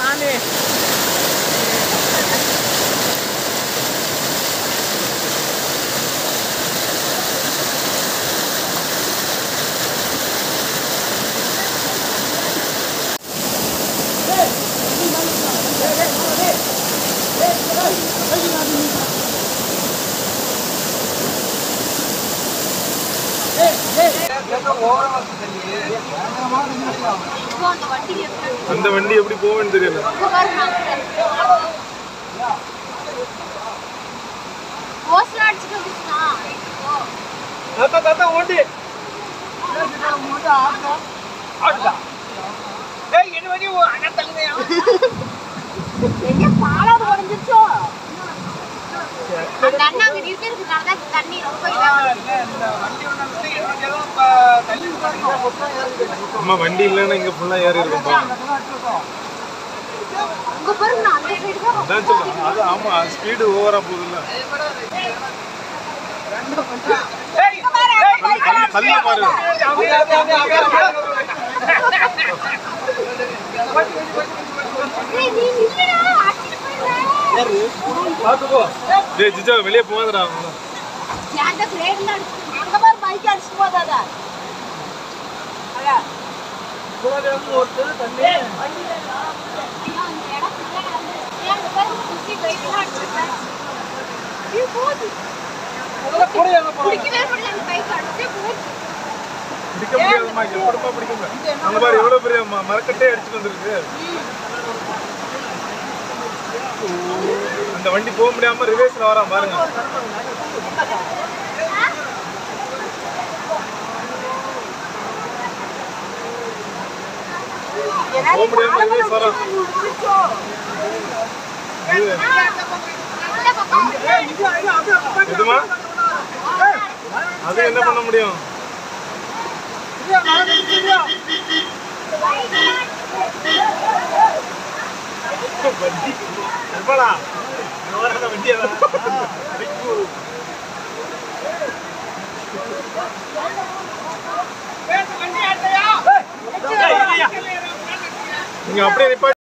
சாமி இப்போ அந்த வண்டி எப்படி அந்த வண்டி எப்படி போவேன்னு தெரியல இங்க பாருங்க போஸ்டர் அடிச்சுட்டு வந்துச்சுனா தாத்தா தாத்தா ஓட்டு ஆட்டுதா டேய் என்ன வண்டி அண்ணா தள்ளுங்கயா எங்க பாலாவது உடைஞ்சிருச்சோ அந்த அண்ணா அங்க நிறுத்திருக்கனால தான் தண்ணி ரொம்ப இதாகுது. இந்த வண்டி ஒன்று எல்லாம் தள்ளி அம்மா வண்டி இல்லைன்னா இங்க ஃபுல்லா ஏறி இருக்கும் பாருங்க அங்க பாருங்க நான் அந்த சைடு தான் அதான் சொல்றேன் அது ஆமா ஸ்பீடு ஓவரா போகுதுல்ல தள்ளி தள்ளி பாரு ஏய், நீ நில்லுடா, அடிச்சிட்டு போயிடுவேன். பாத்துக்கோ டேய் ஜிஜா வெளியே போகாதடா ஏன்டா பிளேட்ல அடிச்சிட்டு அங்க பாரு பைக் அடிச்சிட்டு போதாதா ஒருத்தர் தண்ணி ஐயோ, இந்த இடம் full ஆ நடந்து. ஏன் அங்க பாரு, சுத்தி bike எல்லாம் அடிச்சிருக்காங்க. ஐயோ, போகுது. பிடிக்கவே முடியல அந்த bike அடிச்சே போகுது. பிடிக்க முடியாதுமா எப்படிமா பிடிக்க முடியாது அங்க பாரு எவ்வளவு பெரிய ம- மரக்கட்டே அடிச்சுட்டு வந்திருக்கு அந்த வண்டி போக முடியாம ரிவேஸ்ல வரான் பாருங்க போக முடியாம ரிவேஸ் வரான் இது, இந்த பக்கம் எதுமா அது என்ன பண்ண முடியும் வண்டி எப்படா வண்டியா நீங்க அப்படியே நிப்பாட்டி